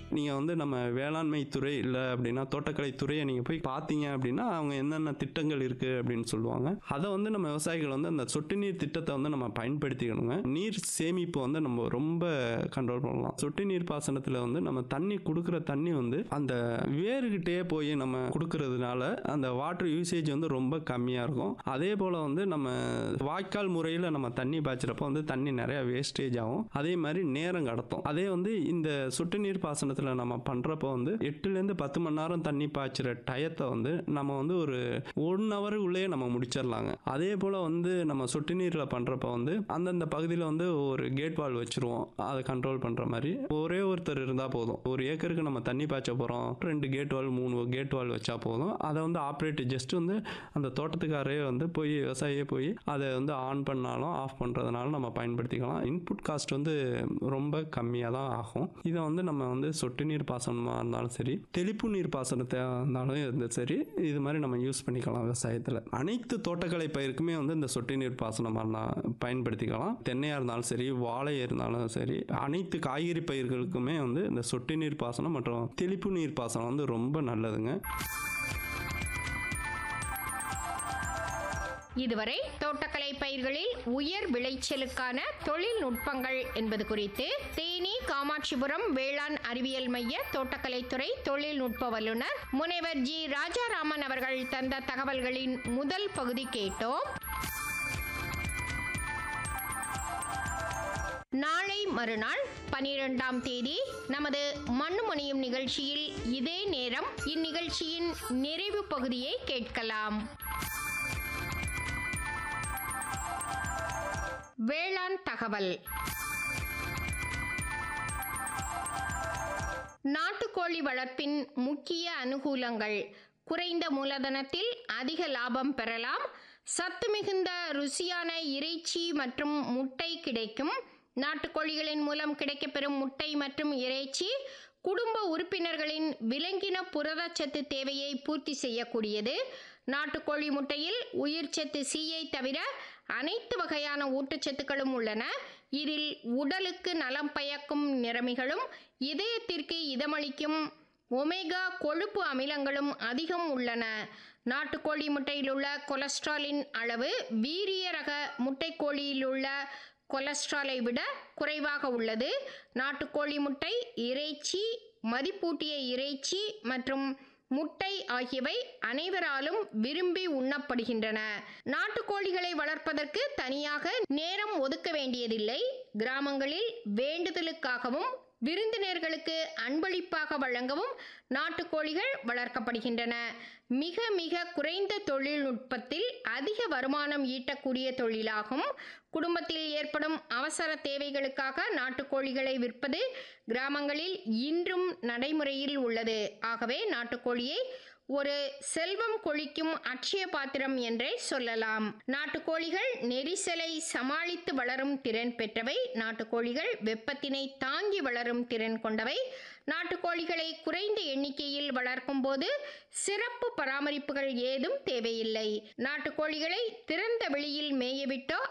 நீங்கள் வந்து நம்ம வேளாண்மை துறை இல்லை அப்படின்னா தோட்டக்கலை துறையை நீங்கள் போய் பார்த்தீங்க அப்படின்னா அவங்க என்னென்ன திட்டங்கள் இருக்குது அப்படின்னு சொல்லுவாங்க அதை வந்து நம்ம விவசாயிகள் வந்து அந்த சொட்டு நீர் திட்டத்தை வந்து நம்ம பயன்படுத்திக்கணுங்க நீர் சேமிப்பு வந்து நம்ம ரொம்ப கண்ட்ரோல் பண்ணலாம் சொட்டு நீர் பாசனத்தில் வந்து நம்ம தண்ணி கொடுக்குற தண்ணி வந்து அந்த வேர்கிட்டே போய் நம்ம கொடுக்கறதுனால அந்த வாட்டர் யூசேஜ் வந்து ரொம்ப கம்மியாக இருக்கும் அதே போல் வந்து நம்ம வாய்க்கால் முறையில் நம்ம தண்ணி பாய்ச்சறப்போ வந்து தண்ணி நிறைய வேஸ்டேஜ் ஆகும் அதே மாதிரி நேரம் கடத்தும் அதே வந்து இந்த சொட்டு நீர் பாசனத்தில் நம்ம பண்ணுறப்போ வந்து எட்டுலேருந்து பத்து மணி நேரம் தண்ணி பாய்ச்சுற டயத்தை வந்து நம்ம வந்து ஒரு ஒன் ஹவர் உள்ளேயே நம்ம முடிச்சிடலாங்க அதே போல் வந்து நம்ம சொட்டு நீரில் பண்ணுறப்ப வந்து அந்தந்த பகுதியில் வந்து ஒரு கேட் வால் வச்சுருவோம் அதை கண்ட்ரோல் பண்ணுற மாதிரி ஒரே ஒருத்தர் இருந்தால் போதும் ஒரு ஏக்கருக்கு நம்ம தண்ணி பாய்ச்ச போகிறோம் ரெண்டு கேட் வால் மூணு கேட் வால் வச்சா போதும் அதை வந்து ஆப்ரேட் ஜஸ்ட் வந்து அந்த தோட்டத்துக்காரே வந்து போய் விவசாயியே போய் அதை வந்து ஆன் பண்ணாலும் ஆஃப் பண்ணுறதுனால நம்ம பயன்படுத்திக்கலாம் இன்புட் காஸ்ட் வந்து ரொம்ப கம்மியாக தான் ஆகும் இதை வந்து நம்ம வந்து சொட்டு நீர் பாசனமாக இருந்தாலும் சரி தெளிப்பு நீர் பாசனத்தை இருந்தாலும் இருந்தாலும் சரி இது மாதிரி நம்ம யூஸ் பண்ணிக்கலாம் விவசாயத்தில் அனைத்து தோட்டக்கலை பயிருக்குமே வந்து இந்த சொட்டு நீர் பாசனமாக இருந்தால் பயன்படுத்திக்கலாம் தென்னையாக இருந்தாலும் சரி வாழை இருந்தாலும் சரி அனைத்து காய்கறி பயிர்களுக்குமே வந்து இந்த சொட்டு நீர் பாசனம் மற்றும் தெளிப்பு நீர் பாசனம் வந்து ரொம்ப நல்லதுங்க இதுவரை தோட்டக்கலை பயிர்களில் உயர் விளைச்சலுக்கான தொழில்நுட்பங்கள் என்பது குறித்து தேனி காமாட்சிபுரம் வேளாண் அறிவியல் மைய தோட்டக்கலைத்துறை தொழில்நுட்ப வல்லுநர் முனைவர் ஜி ராஜாராமன் அவர்கள் தந்த தகவல்களின் முதல் பகுதி கேட்டோம் நாளை மறுநாள் பனிரெண்டாம் தேதி நமது மண்ணுமணியும் நிகழ்ச்சியில் இதே நேரம் இந்நிகழ்ச்சியின் நிறைவு பகுதியை கேட்கலாம் வேளாண் தகவல் நாட்டுக்கோழி வளர்ப்பின் முக்கிய அனுகூலங்கள் குறைந்த மூலதனத்தில் அதிக லாபம் பெறலாம் சத்து மிகுந்த ருசியான இறைச்சி மற்றும் முட்டை கிடைக்கும் நாட்டுக்கோழிகளின் மூலம் கிடைக்கப்பெறும் முட்டை மற்றும் இறைச்சி குடும்ப உறுப்பினர்களின் விலங்கின புரதச்சத்து தேவையை பூர்த்தி செய்யக்கூடியது நாட்டுக்கோழி முட்டையில் உயிர்ச்சத்து சீயை தவிர அனைத்து வகையான ஊட்டச்சத்துக்களும் உள்ளன இதில் உடலுக்கு நலம் பயக்கும் நிறமிகளும் இதயத்திற்கு இதமளிக்கும் ஒமேகா கொழுப்பு அமிலங்களும் அதிகம் உள்ளன நாட்டுக்கோழி முட்டையில் உள்ள கொலஸ்ட்ராலின் அளவு வீரிய ரக முட்டைக்கோழியில் உள்ள கொலஸ்ட்ராலை விட குறைவாக உள்ளது நாட்டுக்கோழி முட்டை இறைச்சி மதிப்பூட்டிய இறைச்சி மற்றும் முட்டை ஆகியவை அனைவராலும் விரும்பி உண்ணப்படுகின்றன நாட்டுக்கோழிகளை வளர்ப்பதற்கு தனியாக நேரம் ஒதுக்க வேண்டியதில்லை கிராமங்களில் வேண்டுதலுக்காகவும் விருந்தினர்களுக்கு அன்பளிப்பாக வழங்கவும் நாட்டுக்கோழிகள் வளர்க்கப்படுகின்றன மிக மிக குறைந்த தொழில்நுட்பத்தில் அதிக வருமானம் ஈட்டக்கூடிய தொழிலாகும் குடும்பத்தில் ஏற்படும் அவசர தேவைகளுக்காக நாட்டுக்கோழிகளை விற்பது கிராமங்களில் இன்றும் நடைமுறையில் உள்ளது ஆகவே நாட்டுக்கோழியை ஒரு செல்வம் கொழிக்கும் அட்சய பாத்திரம் என்றே சொல்லலாம் நாட்டுக்கோழிகள் நெரிசலை சமாளித்து வளரும் திறன் பெற்றவை நாட்டுக்கோழிகள் வெப்பத்தினை தாங்கி வளரும் திறன் கொண்டவை நாட்டுக்கோழிகளை குறைந்த எண்ணிக்கையில் வளர்க்கும் போது சிறப்பு பராமரிப்புகள் ஏதும் தேவையில்லை நாட்டுக்கோழிகளை திறந்த வெளியில் மேயவிட்டோ